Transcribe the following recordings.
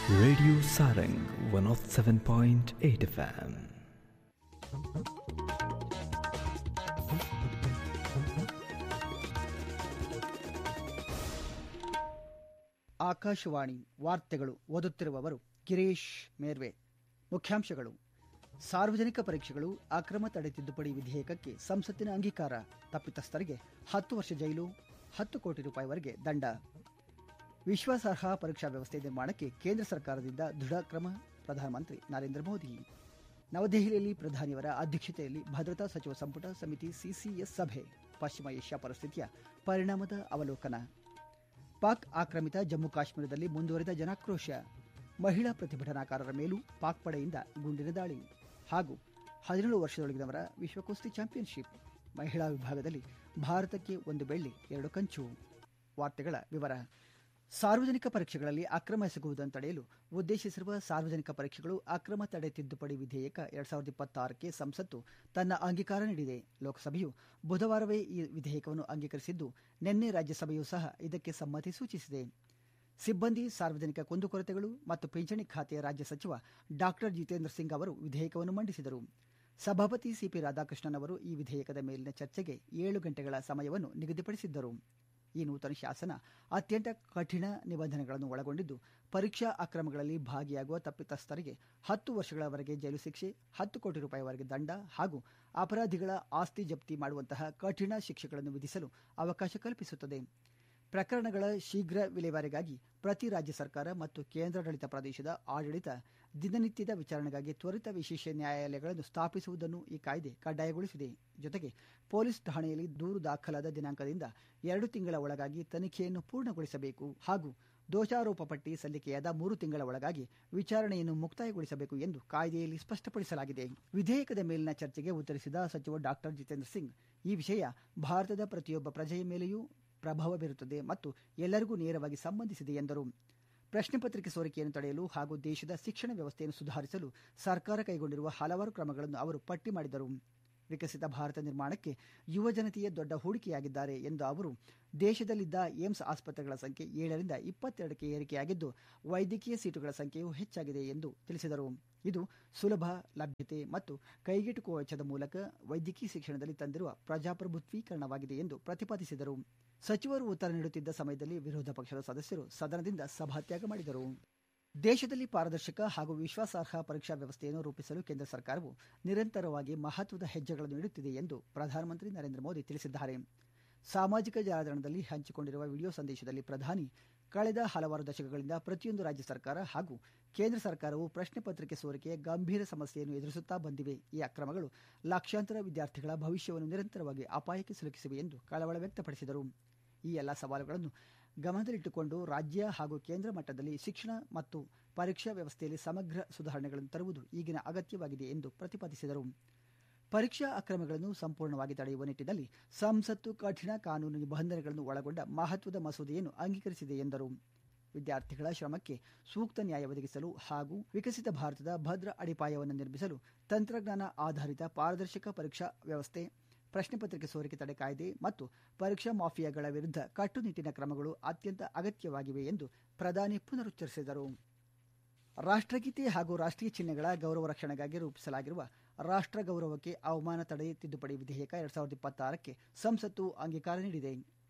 Radio Sarang 107.8 FM. Akashvani ವಾರ್ತೆಗಳು ಓದುತ್ತಿರುವವರು ಗಿರೀಶ್ ಮೇರ್ವೆ ಮುಖ್ಯಾಂಶಗಳು ಸಾರ್ವಜನಿಕ ಪರೀಕ್ಷೆಗಳು ಅಕ್ರಮ ತಡೆ ತಿದ್ದುಪಡಿ ವಿಧೇಯಕಕ್ಕೆ ಸಂಸತ್ತಿನ ಅಂಗೀಕಾರ ತಪ್ಪಿತಸ್ಥರಿಗೆ ಹತ್ತು ವರ್ಷ ಜೈಲು ಹತ್ತು ಕೋಟಿ ರೂಪಾಯಿವರೆಗೆ ದಂಡ ವಿಶ್ವಾಸಾರ್ಹ ಪರೀಕ್ಷಾ ವ್ಯವಸ್ಥೆ ನಿರ್ಮಾಣಕ್ಕೆ ಕೇಂದ್ರ ಸರ್ಕಾರದಿಂದ ದೃಢ ಕ್ರಮ ಪ್ರಧಾನಮಂತ್ರಿ ನರೇಂದ್ರ ಮೋದಿ ನವದೆಹಲಿಯಲ್ಲಿ ಪ್ರಧಾನಿಯವರ ಅಧ್ಯಕ್ಷತೆಯಲ್ಲಿ ಭದ್ರತಾ ಸಚಿವ ಸಂಪುಟ ಸಮಿತಿ ಸಿಸಿಎಸ್ ಸಭೆ ಪಶ್ಚಿಮ ಏಷ್ಯಾ ಪರಿಸ್ಥಿತಿಯ ಪರಿಣಾಮದ ಅವಲೋಕನ ಪಾಕ್ ಆಕ್ರಮಿತ ಜಮ್ಮು ಕಾಶ್ಮೀರದಲ್ಲಿ ಮುಂದುವರಿದ ಜನಾಕ್ರೋಶ ಮಹಿಳಾ ಪ್ರತಿಭಟನಾಕಾರರ ಮೇಲೂ ಪಾಕ್ ಪಡೆಯಿಂದ ಗುಂಡಿನ ದಾಳಿ ಹಾಗೂ ಹದಿನೇಳು ವರ್ಷದೊಳಗಿನವರ ವಿಶ್ವ ಕುಸ್ತಿ ಚಾಂಪಿಯನ್ಶಿಪ್ ಮಹಿಳಾ ವಿಭಾಗದಲ್ಲಿ ಭಾರತಕ್ಕೆ ಒಂದು ಬೆಳ್ಳಿ ಎರಡು ಕಂಚು ವಾರ್ತೆಗಳ ವಿವರ ಸಾರ್ವಜನಿಕ ಪರೀಕ್ಷೆಗಳಲ್ಲಿ ಅಕ್ರಮ ಎಸಗುವುದನ್ನು ತಡೆಯಲು ಉದ್ದೇಶಿಸಿರುವ ಸಾರ್ವಜನಿಕ ಪರೀಕ್ಷೆಗಳು ಅಕ್ರಮ ತಡೆ ತಿದ್ದುಪಡಿ ವಿಧೇಯಕ ಎರಡ್ ಸಾವಿರದ ಇಪ್ಪತ್ತಾರಕ್ಕೆ ಸಂಸತ್ತು ತನ್ನ ಅಂಗೀಕಾರ ನೀಡಿದೆ ಲೋಕಸಭೆಯು ಬುಧವಾರವೇ ಈ ವಿಧೇಯಕವನ್ನು ಅಂಗೀಕರಿಸಿದ್ದು ನಿನ್ನೆ ರಾಜ್ಯಸಭೆಯೂ ಸಹ ಇದಕ್ಕೆ ಸಮ್ಮತಿ ಸೂಚಿಸಿದೆ ಸಿಬ್ಬಂದಿ ಸಾರ್ವಜನಿಕ ಕುಂದುಕೊರತೆಗಳು ಮತ್ತು ಪಿಂಚಣಿ ಖಾತೆಯ ರಾಜ್ಯ ಸಚಿವ ಡಾಕ್ಟರ್ ಜಿತೇಂದ್ರ ಸಿಂಗ್ ಅವರು ವಿಧೇಯಕವನ್ನು ಮಂಡಿಸಿದರು ಸಭಾಪತಿ ಸಿಪಿ ರಾಧಾಕೃಷ್ಣನ್ ಅವರು ಈ ವಿಧೇಯಕದ ಮೇಲಿನ ಚರ್ಚೆಗೆ ಏಳು ಗಂಟೆಗಳ ಸಮಯವನ್ನು ನಿಗದಿಪಡಿಸಿದ್ದರು ಈ ನೂತನ ಶಾಸನ ಅತ್ಯಂತ ಕಠಿಣ ನಿಬಂಧನೆಗಳನ್ನು ಒಳಗೊಂಡಿದ್ದು ಪರೀಕ್ಷಾ ಅಕ್ರಮಗಳಲ್ಲಿ ಭಾಗಿಯಾಗುವ ತಪ್ಪಿತಸ್ಥರಿಗೆ ಹತ್ತು ವರ್ಷಗಳವರೆಗೆ ಜೈಲು ಶಿಕ್ಷೆ ಹತ್ತು ಕೋಟಿ ರೂಪಾಯಿವರೆಗೆ ದಂಡ ಹಾಗೂ ಅಪರಾಧಿಗಳ ಆಸ್ತಿ ಜಪ್ತಿ ಮಾಡುವಂತಹ ಕಠಿಣ ಶಿಕ್ಷೆಗಳನ್ನು ವಿಧಿಸಲು ಅವಕಾಶ ಕಲ್ಪಿಸುತ್ತದೆ ಪ್ರಕರಣಗಳ ಶೀಘ್ರ ವಿಲೇವಾರಿಗಾಗಿ ಪ್ರತಿ ರಾಜ್ಯ ಸರ್ಕಾರ ಮತ್ತು ಕೇಂದ್ರಾಡಳಿತ ಪ್ರದೇಶದ ಆಡಳಿತ ದಿನನಿತ್ಯದ ವಿಚಾರಣೆಗಾಗಿ ತ್ವರಿತ ವಿಶೇಷ ನ್ಯಾಯಾಲಯಗಳನ್ನು ಸ್ಥಾಪಿಸುವುದನ್ನು ಈ ಕಾಯ್ದೆ ಕಡ್ಡಾಯಗೊಳಿಸಿದೆ ಜೊತೆಗೆ ಪೊಲೀಸ್ ಠಾಣೆಯಲ್ಲಿ ದೂರು ದಾಖಲಾದ ದಿನಾಂಕದಿಂದ ಎರಡು ತಿಂಗಳ ಒಳಗಾಗಿ ತನಿಖೆಯನ್ನು ಪೂರ್ಣಗೊಳಿಸಬೇಕು ಹಾಗೂ ದೋಷಾರೋಪ ಪಟ್ಟಿ ಸಲ್ಲಿಕೆಯಾದ ಮೂರು ತಿಂಗಳ ಒಳಗಾಗಿ ವಿಚಾರಣೆಯನ್ನು ಮುಕ್ತಾಯಗೊಳಿಸಬೇಕು ಎಂದು ಕಾಯ್ದೆಯಲ್ಲಿ ಸ್ಪಷ್ಟಪಡಿಸಲಾಗಿದೆ ವಿಧೇಯಕದ ಮೇಲಿನ ಚರ್ಚೆಗೆ ಉತ್ತರಿಸಿದ ಸಚಿವ ಡಾಕ್ಟರ್ ಜಿತೇಂದ್ರ ಸಿಂಗ್ ಈ ವಿಷಯ ಭಾರತದ ಪ್ರತಿಯೊಬ್ಬ ಪ್ರಜೆಯ ಮೇಲೆಯೂ ಪ್ರಭಾವ ಬೀರುತ್ತದೆ ಮತ್ತು ಎಲ್ಲರಿಗೂ ನೇರವಾಗಿ ಸಂಬಂಧಿಸಿದೆ ಎಂದರು ಪ್ರಶ್ನೆ ಪತ್ರಿಕೆ ಸೋರಿಕೆಯನ್ನು ತಡೆಯಲು ಹಾಗೂ ದೇಶದ ಶಿಕ್ಷಣ ವ್ಯವಸ್ಥೆಯನ್ನು ಸುಧಾರಿಸಲು ಸರ್ಕಾರ ಕೈಗೊಂಡಿರುವ ಹಲವಾರು ಕ್ರಮಗಳನ್ನು ಅವರು ಪಟ್ಟಿ ಮಾಡಿದರು ವಿಕಸಿತ ಭಾರತ ನಿರ್ಮಾಣಕ್ಕೆ ಯುವ ಜನತೆಯೇ ದೊಡ್ಡ ಹೂಡಿಕೆಯಾಗಿದ್ದಾರೆ ಎಂದು ಅವರು ದೇಶದಲ್ಲಿದ್ದ ಏಮ್ಸ್ ಆಸ್ಪತ್ರೆಗಳ ಸಂಖ್ಯೆ ಏಳರಿಂದ ಇಪ್ಪತ್ತೆರಡಕ್ಕೆ ಏರಿಕೆಯಾಗಿದ್ದು ವೈದ್ಯಕೀಯ ಸೀಟುಗಳ ಸಂಖ್ಯೆಯೂ ಹೆಚ್ಚಾಗಿದೆ ಎಂದು ತಿಳಿಸಿದರು ಇದು ಸುಲಭ ಲಭ್ಯತೆ ಮತ್ತು ಕೈಗೆಟುಕುವ ವೆಚ್ಚದ ಮೂಲಕ ವೈದ್ಯಕೀಯ ಶಿಕ್ಷಣದಲ್ಲಿ ತಂದಿರುವ ಪ್ರಜಾಪ್ರಭುತ್ವೀಕರಣವಾಗಿದೆ ಎಂದು ಪ್ರತಿಪಾದಿಸಿದರು ಸಚಿವರು ಉತ್ತರ ನೀಡುತ್ತಿದ್ದ ಸಮಯದಲ್ಲಿ ವಿರೋಧ ಪಕ್ಷದ ಸದಸ್ಯರು ಸದನದಿಂದ ಸಭಾತ್ಯಾಗ ಮಾಡಿದರು ದೇಶದಲ್ಲಿ ಪಾರದರ್ಶಕ ಹಾಗೂ ವಿಶ್ವಾಸಾರ್ಹ ಪರೀಕ್ಷಾ ವ್ಯವಸ್ಥೆಯನ್ನು ರೂಪಿಸಲು ಕೇಂದ್ರ ಸರ್ಕಾರವು ನಿರಂತರವಾಗಿ ಮಹತ್ವದ ಹೆಜ್ಜೆಗಳನ್ನು ನೀಡುತ್ತಿದೆ ಎಂದು ಪ್ರಧಾನಮಂತ್ರಿ ನರೇಂದ್ರ ಮೋದಿ ತಿಳಿಸಿದ್ದಾರೆ ಸಾಮಾಜಿಕ ಜಾಲತಾಣದಲ್ಲಿ ಹಂಚಿಕೊಂಡಿರುವ ವಿಡಿಯೋ ಸಂದೇಶದಲ್ಲಿ ಪ್ರಧಾನಿ ಕಳೆದ ಹಲವಾರು ದಶಕಗಳಿಂದ ಪ್ರತಿಯೊಂದು ರಾಜ್ಯ ಸರ್ಕಾರ ಹಾಗೂ ಕೇಂದ್ರ ಸರ್ಕಾರವು ಪ್ರಶ್ನೆ ಪತ್ರಿಕೆ ಸೋರಿಕೆಯ ಗಂಭೀರ ಸಮಸ್ಯೆಯನ್ನು ಎದುರಿಸುತ್ತಾ ಬಂದಿವೆ ಈ ಅಕ್ರಮಗಳು ಲಕ್ಷಾಂತರ ವಿದ್ಯಾರ್ಥಿಗಳ ಭವಿಷ್ಯವನ್ನು ನಿರಂತರವಾಗಿ ಅಪಾಯಕ್ಕೆ ಸಿಲುಕಿಸಿವೆ ಎಂದು ಕಳವಳ ವ್ಯಕ್ತಪಡಿಸಿದರು ಈ ಎಲ್ಲ ಸವಾಲುಗಳನ್ನು ಗಮನದಲ್ಲಿಟ್ಟುಕೊಂಡು ರಾಜ್ಯ ಹಾಗೂ ಕೇಂದ್ರ ಮಟ್ಟದಲ್ಲಿ ಶಿಕ್ಷಣ ಮತ್ತು ಪರೀಕ್ಷಾ ವ್ಯವಸ್ಥೆಯಲ್ಲಿ ಸಮಗ್ರ ಸುಧಾರಣೆಗಳನ್ನು ತರುವುದು ಈಗಿನ ಅಗತ್ಯವಾಗಿದೆ ಎಂದು ಪ್ರತಿಪಾದಿಸಿದರು ಪರೀಕ್ಷಾ ಅಕ್ರಮಗಳನ್ನು ಸಂಪೂರ್ಣವಾಗಿ ತಡೆಯುವ ನಿಟ್ಟಿನಲ್ಲಿ ಸಂಸತ್ತು ಕಠಿಣ ಕಾನೂನು ನಿಬಂಧನೆಗಳನ್ನು ಒಳಗೊಂಡ ಮಹತ್ವದ ಮಸೂದೆಯನ್ನು ಅಂಗೀಕರಿಸಿದೆ ಎಂದರು ವಿದ್ಯಾರ್ಥಿಗಳ ಶ್ರಮಕ್ಕೆ ಸೂಕ್ತ ನ್ಯಾಯ ಒದಗಿಸಲು ಹಾಗೂ ವಿಕಸಿತ ಭಾರತದ ಭದ್ರ ಅಡಿಪಾಯವನ್ನು ನಿರ್ಮಿಸಲು ತಂತ್ರಜ್ಞಾನ ಆಧಾರಿತ ಪಾರದರ್ಶಕ ಪರೀಕ್ಷಾ ವ್ಯವಸ್ಥೆ ಪ್ರಶ್ನೆ ಪತ್ರಿಕೆ ಸೋರಿಕೆ ತಡೆ ಕಾಯ್ದೆ ಮತ್ತು ಪರೀಕ್ಷಾ ಮಾಫಿಯಾಗಳ ವಿರುದ್ಧ ಕಟ್ಟುನಿಟ್ಟಿನ ಕ್ರಮಗಳು ಅತ್ಯಂತ ಅಗತ್ಯವಾಗಿವೆ ಎಂದು ಪ್ರಧಾನಿ ಪುನರುಚ್ಚರಿಸಿದರು ರಾಷ್ಟ್ರಗೀತೆ ಹಾಗೂ ರಾಷ್ಟ್ರೀಯ ಚಿಹ್ನೆಗಳ ಗೌರವ ರಕ್ಷಣೆಗಾಗಿ ರೂಪಿಸಲಾಗಿರುವ ರಾಷ್ಟ್ರ ಗೌರವಕ್ಕೆ ಅವಮಾನ ತಡೆ ತಿದ್ದುಪಡಿ ವಿಧೇಯಕ ಎರಡ್ ಸಾವಿರದ ಇಪ್ಪತ್ತಾರಕ್ಕೆ ಸಂಸತ್ತು ಅಂಗೀಕಾರ ನೀಡಿದೆ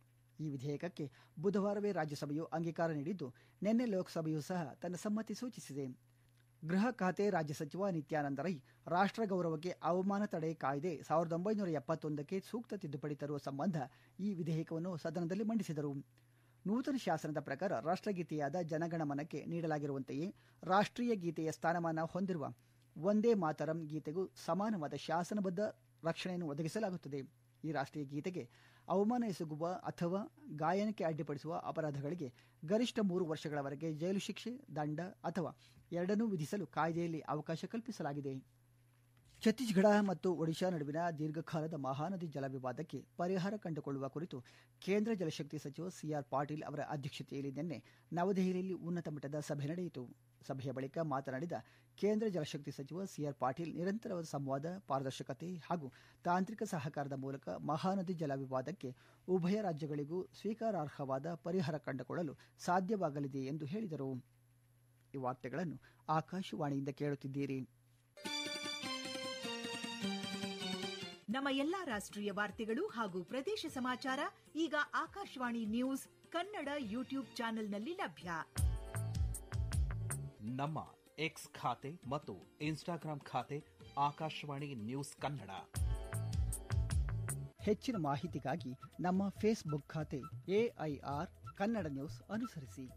ಈ ವಿಧೇಯಕಕ್ಕೆ ಬುಧವಾರವೇ ರಾಜ್ಯಸಭೆಯು ಅಂಗೀಕಾರ ನೀಡಿದ್ದು ನಿನ್ನೆ ಲೋಕಸಭೆಯೂ ಸಹ ತನ್ನ ಸಮ್ಮತಿ ಸೂಚಿಸಿದೆ ಗೃಹ ಖಾತೆ ರಾಜ್ಯ ಸಚಿವ ನಿತ್ಯಾನಂದ ರೈ ರಾಷ್ಟ್ರ ಗೌರವಕ್ಕೆ ಅವಮಾನ ತಡೆ ಕಾಯ್ದೆ ಸಾವಿರದ ಒಂಬೈನೂರ ಎಪ್ಪತ್ತೊಂದಕ್ಕೆ ಸೂಕ್ತ ತಿದ್ದುಪಡಿ ತರುವ ಸಂಬಂಧ ಈ ವಿಧೇಯಕವನ್ನು ಸದನದಲ್ಲಿ ಮಂಡಿಸಿದರು ನೂತನ ಶಾಸನದ ಪ್ರಕಾರ ರಾಷ್ಟ್ರಗೀತೆಯಾದ ಜನಗಣಮನಕ್ಕೆ ನೀಡಲಾಗಿರುವಂತೆಯೇ ರಾಷ್ಟ್ರೀಯ ಗೀತೆಯ ಸ್ಥಾನಮಾನ ಹೊಂದಿರುವ ಒಂದೇ ಮಾತರಂ ಗೀತೆಗೂ ಸಮಾನವಾದ ಶಾಸನಬದ್ಧ ರಕ್ಷಣೆಯನ್ನು ಒದಗಿಸಲಾಗುತ್ತದೆ ಈ ರಾಷ್ಟ್ರೀಯ ಗೀತೆಗೆ ಅವಮಾನ ಎಸಗುವ ಅಥವಾ ಗಾಯನಕ್ಕೆ ಅಡ್ಡಿಪಡಿಸುವ ಅಪರಾಧಗಳಿಗೆ ಗರಿಷ್ಠ ಮೂರು ವರ್ಷಗಳವರೆಗೆ ಜೈಲು ಶಿಕ್ಷೆ ದಂಡ ಅಥವಾ ಎರಡನ್ನೂ ವಿಧಿಸಲು ಕಾಯ್ದೆಯಲ್ಲಿ ಅವಕಾಶ ಕಲ್ಪಿಸಲಾಗಿದೆ ಛತ್ತೀಸ್ಗಢ ಮತ್ತು ಒಡಿಶಾ ನಡುವಿನ ದೀರ್ಘಕಾಲದ ಮಹಾನದಿ ಜಲ ವಿವಾದಕ್ಕೆ ಪರಿಹಾರ ಕಂಡುಕೊಳ್ಳುವ ಕುರಿತು ಕೇಂದ್ರ ಜಲಶಕ್ತಿ ಸಚಿವ ಸಿಆರ್ ಪಾಟೀಲ್ ಅವರ ಅಧ್ಯಕ್ಷತೆಯಲ್ಲಿ ನಿನ್ನೆ ನವದೆಹಲಿಯಲ್ಲಿ ಉನ್ನತ ಮಟ್ಟದ ಸಭೆ ನಡೆಯಿತು ಸಭೆಯ ಬಳಿಕ ಮಾತನಾಡಿದ ಕೇಂದ್ರ ಜಲಶಕ್ತಿ ಸಚಿವ ಸಿಆರ್ ಪಾಟೀಲ್ ನಿರಂತರವಾದ ಸಂವಾದ ಪಾರದರ್ಶಕತೆ ಹಾಗೂ ತಾಂತ್ರಿಕ ಸಹಕಾರದ ಮೂಲಕ ಮಹಾನದಿ ಜಲ ವಿವಾದಕ್ಕೆ ಉಭಯ ರಾಜ್ಯಗಳಿಗೂ ಸ್ವೀಕಾರಾರ್ಹವಾದ ಪರಿಹಾರ ಕಂಡುಕೊಳ್ಳಲು ಸಾಧ್ಯವಾಗಲಿದೆ ಎಂದು ಹೇಳಿದರು ಈ ವಾರ್ತೆಗಳನ್ನು ಆಕಾಶವಾಣಿಯಿಂದ ಕೇಳುತ್ತಿದ್ದೀರಿ ನಮ್ಮ ಎಲ್ಲಾ ರಾಷ್ಟ್ರೀಯ ವಾರ್ತೆಗಳು ಹಾಗೂ ಪ್ರದೇಶ ಸಮಾಚಾರ ಈಗ ಆಕಾಶವಾಣಿ ನ್ಯೂಸ್ ಕನ್ನಡ ಯೂಟ್ಯೂಬ್ ಚಾನೆಲ್ನಲ್ಲಿ ಲಭ್ಯ ನಮ್ಮ ಎಕ್ಸ್ ಖಾತೆ ಮತ್ತು ಇನ್ಸ್ಟಾಗ್ರಾಂ ಖಾತೆ ಆಕಾಶವಾಣಿ ನ್ಯೂಸ್ ಕನ್ನಡ ಹೆಚ್ಚಿನ ಮಾಹಿತಿಗಾಗಿ ನಮ್ಮ ಫೇಸ್ಬುಕ್ ಖಾತೆ ಎಐಆರ್ ಕನ್ನಡ ನ್ಯೂಸ್ ಅನುಸರಿಸಿ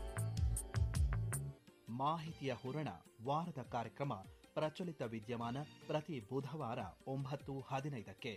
ಮಾಹಿತಿಯ ಹೂರಣ ವಾರದ ಕಾರ್ಯಕ್ರಮ ಪ್ರಚಲಿತ ವಿದ್ಯಮಾನ ಪ್ರತಿ ಬುಧವಾರ ಒಂಬತ್ತು ಹದಿನೈದಕ್ಕೆ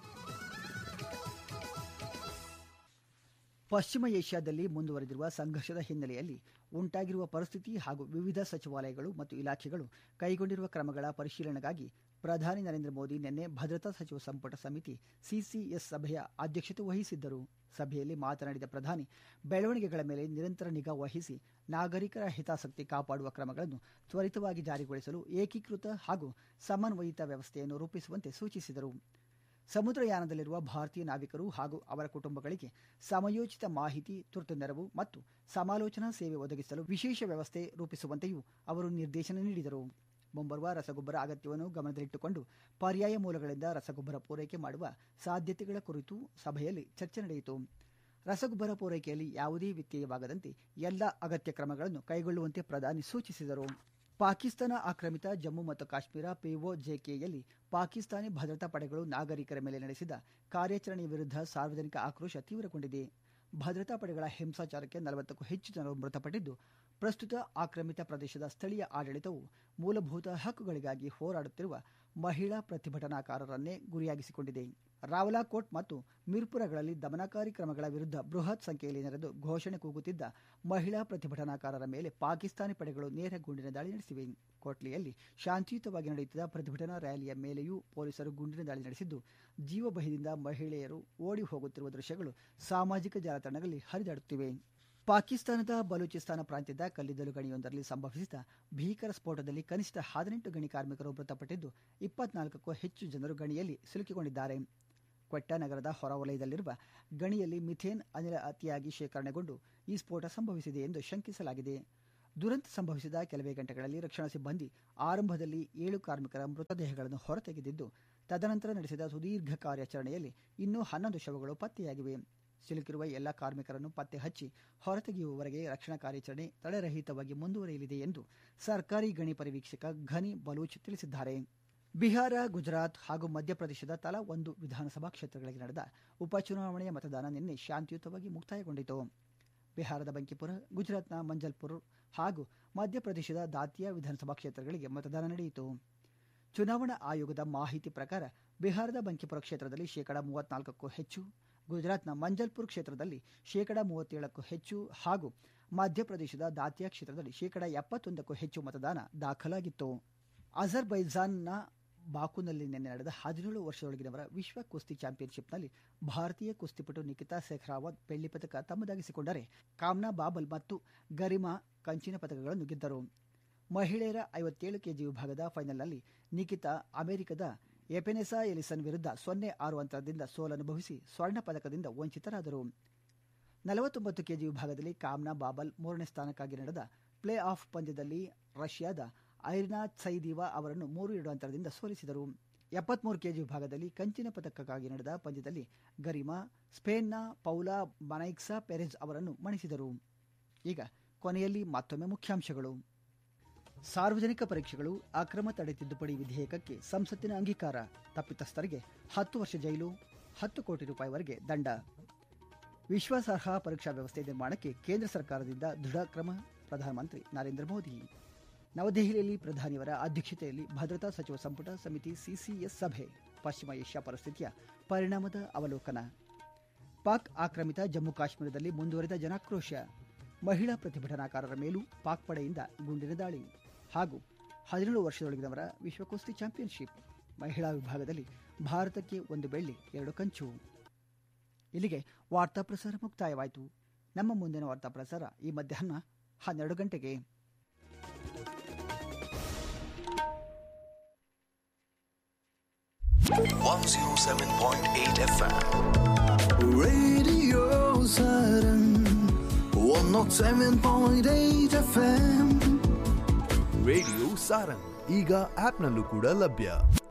ಪಶ್ಚಿಮ ಏಷ್ಯಾದಲ್ಲಿ ಮುಂದುವರೆದಿರುವ ಸಂಘರ್ಷದ ಹಿನ್ನೆಲೆಯಲ್ಲಿ ಉಂಟಾಗಿರುವ ಪರಿಸ್ಥಿತಿ ಹಾಗೂ ವಿವಿಧ ಸಚಿವಾಲಯಗಳು ಮತ್ತು ಇಲಾಖೆಗಳು ಕೈಗೊಂಡಿರುವ ಕ್ರಮಗಳ ಪರಿಶೀಲನೆಗಾಗಿ ಪ್ರಧಾನಿ ನರೇಂದ್ರ ಮೋದಿ ನಿನ್ನೆ ಭದ್ರತಾ ಸಚಿವ ಸಂಪುಟ ಸಮಿತಿ ಸಿಸಿಎಸ್ ಸಭೆಯ ಅಧ್ಯಕ್ಷತೆ ವಹಿಸಿದ್ದರು ಸಭೆಯಲ್ಲಿ ಮಾತನಾಡಿದ ಪ್ರಧಾನಿ ಬೆಳವಣಿಗೆಗಳ ಮೇಲೆ ನಿರಂತರ ನಿಗಾ ವಹಿಸಿ ನಾಗರಿಕರ ಹಿತಾಸಕ್ತಿ ಕಾಪಾಡುವ ಕ್ರಮಗಳನ್ನು ತ್ವರಿತವಾಗಿ ಜಾರಿಗೊಳಿಸಲು ಏಕೀಕೃತ ಹಾಗೂ ಸಮನ್ವಯಿತ ವ್ಯವಸ್ಥೆಯನ್ನು ರೂಪಿಸುವಂತೆ ಸೂಚಿಸಿದರು ಸಮುದ್ರಯಾನದಲ್ಲಿರುವ ಭಾರತೀಯ ನಾವಿಕರು ಹಾಗೂ ಅವರ ಕುಟುಂಬಗಳಿಗೆ ಸಮಯೋಚಿತ ಮಾಹಿತಿ ತುರ್ತು ನೆರವು ಮತ್ತು ಸಮಾಲೋಚನಾ ಸೇವೆ ಒದಗಿಸಲು ವಿಶೇಷ ವ್ಯವಸ್ಥೆ ರೂಪಿಸುವಂತೆಯೂ ಅವರು ನಿರ್ದೇಶನ ನೀಡಿದರು ಮುಂಬರುವ ರಸಗೊಬ್ಬರ ಅಗತ್ಯವನ್ನು ಗಮನದಲ್ಲಿಟ್ಟುಕೊಂಡು ಪರ್ಯಾಯ ಮೂಲಗಳಿಂದ ರಸಗೊಬ್ಬರ ಪೂರೈಕೆ ಮಾಡುವ ಸಾಧ್ಯತೆಗಳ ಕುರಿತು ಸಭೆಯಲ್ಲಿ ಚರ್ಚೆ ನಡೆಯಿತು ರಸಗೊಬ್ಬರ ಪೂರೈಕೆಯಲ್ಲಿ ಯಾವುದೇ ವ್ಯತ್ಯಯವಾಗದಂತೆ ಎಲ್ಲ ಅಗತ್ಯ ಕ್ರಮಗಳನ್ನು ಕೈಗೊಳ್ಳುವಂತೆ ಪ್ರಧಾನಿ ಸೂಚಿಸಿದರು ಪಾಕಿಸ್ತಾನ ಆಕ್ರಮಿತ ಜಮ್ಮು ಮತ್ತು ಕಾಶ್ಮೀರ ಪಿಒಜೆಕೆಯಲ್ಲಿ ಪಾಕಿಸ್ತಾನಿ ಭದ್ರತಾ ಪಡೆಗಳು ನಾಗರಿಕರ ಮೇಲೆ ನಡೆಸಿದ ಕಾರ್ಯಾಚರಣೆಯ ವಿರುದ್ಧ ಸಾರ್ವಜನಿಕ ಆಕ್ರೋಶ ತೀವ್ರಗೊಂಡಿದೆ ಭದ್ರತಾ ಪಡೆಗಳ ಹಿಂಸಾಚಾರಕ್ಕೆ ನಲವತ್ತಕ್ಕೂ ಹೆಚ್ಚು ಜನರು ಮೃತಪಟ್ಟಿದ್ದು ಪ್ರಸ್ತುತ ಆಕ್ರಮಿತ ಪ್ರದೇಶದ ಸ್ಥಳೀಯ ಆಡಳಿತವು ಮೂಲಭೂತ ಹಕ್ಕುಗಳಿಗಾಗಿ ಹೋರಾಡುತ್ತಿರುವ ಮಹಿಳಾ ಪ್ರತಿಭಟನಾಕಾರರನ್ನೇ ಗುರಿಯಾಗಿಸಿಕೊಂಡಿದೆ ರಾವಲಾಕೋಟ್ ಮತ್ತು ಮಿರ್ಪುರಗಳಲ್ಲಿ ದಮನಕಾರಿ ಕ್ರಮಗಳ ವಿರುದ್ಧ ಬೃಹತ್ ಸಂಖ್ಯೆಯಲ್ಲಿ ನೆರೆದು ಘೋಷಣೆ ಕೂಗುತ್ತಿದ್ದ ಮಹಿಳಾ ಪ್ರತಿಭಟನಾಕಾರರ ಮೇಲೆ ಪಾಕಿಸ್ತಾನಿ ಪಡೆಗಳು ನೇರ ಗುಂಡಿನ ದಾಳಿ ನಡೆಸಿವೆ ಕೋಟ್ಲಿಯಲ್ಲಿ ಶಾಂತಿಯುತವಾಗಿ ನಡೆಯುತ್ತಿದ್ದ ಪ್ರತಿಭಟನಾ ರ್ಯಾಲಿಯ ಮೇಲೆಯೂ ಪೊಲೀಸರು ಗುಂಡಿನ ದಾಳಿ ನಡೆಸಿದ್ದು ಜೀವಭಯದಿಂದ ಮಹಿಳೆಯರು ಓಡಿ ಹೋಗುತ್ತಿರುವ ದೃಶ್ಯಗಳು ಸಾಮಾಜಿಕ ಜಾಲತಾಣಗಳಲ್ಲಿ ಹರಿದಾಡುತ್ತಿವೆ ಪಾಕಿಸ್ತಾನದ ಬಲೂಚಿಸ್ತಾನ ಪ್ರಾಂತ್ಯದ ಕಲ್ಲಿದ್ದಲು ಗಣಿಯೊಂದರಲ್ಲಿ ಸಂಭವಿಸಿದ ಭೀಕರ ಸ್ಫೋಟದಲ್ಲಿ ಕನಿಷ್ಠ ಹದಿನೆಂಟು ಗಣಿ ಕಾರ್ಮಿಕರು ಮೃತಪಟ್ಟಿದ್ದು ಇಪ್ಪತ್ನಾಲ್ಕಕ್ಕೂ ಹೆಚ್ಚು ಜನರು ಗಣಿಯಲ್ಲಿ ಸಿಲುಕಿಕೊಂಡಿದ್ದಾರೆ ಕ್ವೆಟ್ಟ ನಗರದ ಹೊರವಲಯದಲ್ಲಿರುವ ಗಣಿಯಲ್ಲಿ ಮಿಥೇನ್ ಅನಿಲ ಅತಿಯಾಗಿ ಶೇಖರಣೆಗೊಂಡು ಈ ಸ್ಫೋಟ ಸಂಭವಿಸಿದೆ ಎಂದು ಶಂಕಿಸಲಾಗಿದೆ ದುರಂತ ಸಂಭವಿಸಿದ ಕೆಲವೇ ಗಂಟೆಗಳಲ್ಲಿ ರಕ್ಷಣಾ ಸಿಬ್ಬಂದಿ ಆರಂಭದಲ್ಲಿ ಏಳು ಕಾರ್ಮಿಕರ ಮೃತದೇಹಗಳನ್ನು ಹೊರತೆಗೆದಿದ್ದು ತದನಂತರ ನಡೆಸಿದ ಸುದೀರ್ಘ ಕಾರ್ಯಾಚರಣೆಯಲ್ಲಿ ಇನ್ನೂ ಹನ್ನೊಂದು ಶವಗಳು ಪತ್ತೆಯಾಗಿವೆ ಸಿಲುಕಿರುವ ಎಲ್ಲ ಕಾರ್ಮಿಕರನ್ನು ಪತ್ತೆ ಹಚ್ಚಿ ಹೊರತೆಗೆಯುವವರೆಗೆ ರಕ್ಷಣಾ ಕಾರ್ಯಾಚರಣೆ ತಡೆರಹಿತವಾಗಿ ಮುಂದುವರಿಯಲಿದೆ ಎಂದು ಸರ್ಕಾರಿ ಗಣಿ ಪರಿವೀಕ್ಷಕ ಘನಿ ಬಲೂಚ್ ತಿಳಿಸಿದ್ದಾರೆ ಬಿಹಾರ ಗುಜರಾತ್ ಹಾಗೂ ಮಧ್ಯಪ್ರದೇಶದ ತಲಾ ಒಂದು ವಿಧಾನಸಭಾ ಕ್ಷೇತ್ರಗಳಿಗೆ ನಡೆದ ಉಪಚುನಾವಣೆಯ ಮತದಾನ ನಿನ್ನೆ ಶಾಂತಿಯುತವಾಗಿ ಮುಕ್ತಾಯಗೊಂಡಿತು ಬಿಹಾರದ ಬಂಕಿಪುರ ಗುಜರಾತ್ನ ಮಂಜಲ್ಪುರ್ ಹಾಗೂ ಮಧ್ಯಪ್ರದೇಶದ ದಾತಿಯಾ ವಿಧಾನಸಭಾ ಕ್ಷೇತ್ರಗಳಿಗೆ ಮತದಾನ ನಡೆಯಿತು ಚುನಾವಣಾ ಆಯೋಗದ ಮಾಹಿತಿ ಪ್ರಕಾರ ಬಿಹಾರದ ಬಂಕಿಪುರ ಕ್ಷೇತ್ರದಲ್ಲಿ ಶೇಕಡಾ ಮೂವತ್ನಾಲ್ಕಕ್ಕೂ ಹೆಚ್ಚು ಗುಜರಾತ್ನ ಮಂಜಲ್ಪುರ್ ಕ್ಷೇತ್ರದಲ್ಲಿ ಶೇಕಡಾ ಮೂವತ್ತೇಳಕ್ಕೂ ಹೆಚ್ಚು ಹಾಗೂ ಮಧ್ಯಪ್ರದೇಶದ ದಾತಿಯಾ ಕ್ಷೇತ್ರದಲ್ಲಿ ಶೇಕಡಾ ಎಪ್ಪತ್ತೊಂದಕ್ಕೂ ಹೆಚ್ಚು ಮತದಾನ ದಾಖಲಾಗಿತ್ತು ಅಜರ್ಬೈಜಾನ್ನ ಬಾಕುನಲ್ಲಿ ನಿನ್ನೆ ನಡೆದ ಹದಿನೇಳು ವರ್ಷದೊಳಗಿನವರ ವಿಶ್ವ ಕುಸ್ತಿ ಚಾಂಪಿಯನ್ಶಿಪ್ನಲ್ಲಿ ಭಾರತೀಯ ಕುಸ್ತಿಪಟು ನಿಕಿತಾ ಸೆಖ್ರಾವತ್ ಬೆಳ್ಳಿ ಪದಕ ತಮ್ಮದಾಗಿಸಿಕೊಂಡರೆ ಕಾಮ್ನಾ ಬಾಬಲ್ ಮತ್ತು ಗರಿಮಾ ಕಂಚಿನ ಪದಕಗಳನ್ನು ಗೆದ್ದರು ಮಹಿಳೆಯರ ಐವತ್ತೇಳು ಕೆಜಿ ವಿಭಾಗದ ಫೈನಲ್ನಲ್ಲಿ ನಿಕಿತಾ ಅಮೆರಿಕದ ಎಪೆನೆಸಾ ಎಲಿಸನ್ ವಿರುದ್ಧ ಸೊನ್ನೆ ಆರು ಅಂತರದಿಂದ ಸೋಲನುಭವಿಸಿ ಸ್ವರ್ಣ ಪದಕದಿಂದ ವಂಚಿತರಾದರು ನಲವತ್ತೊಂಬತ್ತು ಕೆಜಿ ವಿಭಾಗದಲ್ಲಿ ಕಾಮ್ನಾ ಬಾಬಲ್ ಮೂರನೇ ಸ್ಥಾನಕ್ಕಾಗಿ ನಡೆದ ಪ್ಲೇ ಆಫ್ ಪಂದ್ಯದಲ್ಲಿ ರಷ್ಯಾದ ಐರಿನಾ ಸೈದಿವಾ ಅವರನ್ನು ಮೂರು ಎರಡು ಅಂತರದಿಂದ ಸೋಲಿಸಿದರು ಎಪ್ಪತ್ಮೂರು ಕೆಜಿ ವಿಭಾಗದಲ್ಲಿ ಕಂಚಿನ ಪದಕಕ್ಕಾಗಿ ನಡೆದ ಪಂದ್ಯದಲ್ಲಿ ಗರಿಮಾ ಸ್ಪೇನ್ನ ಪೌಲಾ ಮನೈಕ್ಸಾ ಪೆರೆಜ್ ಅವರನ್ನು ಮಣಿಸಿದರು ಈಗ ಕೊನೆಯಲ್ಲಿ ಮತ್ತೊಮ್ಮೆ ಮುಖ್ಯಾಂಶಗಳು ಸಾರ್ವಜನಿಕ ಪರೀಕ್ಷೆಗಳು ಅಕ್ರಮ ತಡೆ ತಿದ್ದುಪಡಿ ವಿಧೇಯಕಕ್ಕೆ ಸಂಸತ್ತಿನ ಅಂಗೀಕಾರ ತಪ್ಪಿತಸ್ಥರಿಗೆ ಹತ್ತು ವರ್ಷ ಜೈಲು ಹತ್ತು ಕೋಟಿ ರೂಪಾಯಿವರೆಗೆ ದಂಡ ವಿಶ್ವಾಸಾರ್ಹ ಪರೀಕ್ಷಾ ವ್ಯವಸ್ಥೆ ನಿರ್ಮಾಣಕ್ಕೆ ಕೇಂದ್ರ ಸರ್ಕಾರದಿಂದ ದೃಢ ಕ್ರಮ ಪ್ರಧಾನಮಂತ್ರಿ ನರೇಂದ್ರ ಮೋದಿ ನವದೆಹಲಿಯಲ್ಲಿ ಪ್ರಧಾನಿಯವರ ಅಧ್ಯಕ್ಷತೆಯಲ್ಲಿ ಭದ್ರತಾ ಸಚಿವ ಸಂಪುಟ ಸಮಿತಿ ಸಿಸಿಎಸ್ ಸಭೆ ಪಶ್ಚಿಮ ಏಷ್ಯಾ ಪರಿಸ್ಥಿತಿಯ ಪರಿಣಾಮದ ಅವಲೋಕನ ಪಾಕ್ ಆಕ್ರಮಿತ ಜಮ್ಮು ಕಾಶ್ಮೀರದಲ್ಲಿ ಮುಂದುವರಿದ ಜನಾಕ್ರೋಶ ಮಹಿಳಾ ಪ್ರತಿಭಟನಾಕಾರರ ಮೇಲೂ ಪಾಕ್ ಪಡೆಯಿಂದ ಗುಂಡಿನ ದಾಳಿ ಹಾಗೂ ಹದಿನೇಳು ವರ್ಷದೊಳಗಿನವರ ವಿಶ್ವ ಕುಸ್ತಿ ಚಾಂಪಿಯನ್ಶಿಪ್ ಮಹಿಳಾ ವಿಭಾಗದಲ್ಲಿ ಭಾರತಕ್ಕೆ ಒಂದು ಬೆಳ್ಳಿ ಎರಡು ಕಂಚು ಇಲ್ಲಿಗೆ ವಾರ್ತಾ ಪ್ರಸಾರ ಮುಕ್ತಾಯವಾಯಿತು ನಮ್ಮ ಮುಂದಿನ ವಾರ್ತಾ ಪ್ರಸಾರ ಈ ಮಧ್ಯಾಹ್ನ ಹನ್ನೆರಡು ಗಂಟೆಗೆ one zero seven point eight FM. Radio Saturn 107.8 FM radio Sarang ಈಗ ಆಪ್ನಲ್ಲೂ ಕೂಡ ಲಭ್ಯ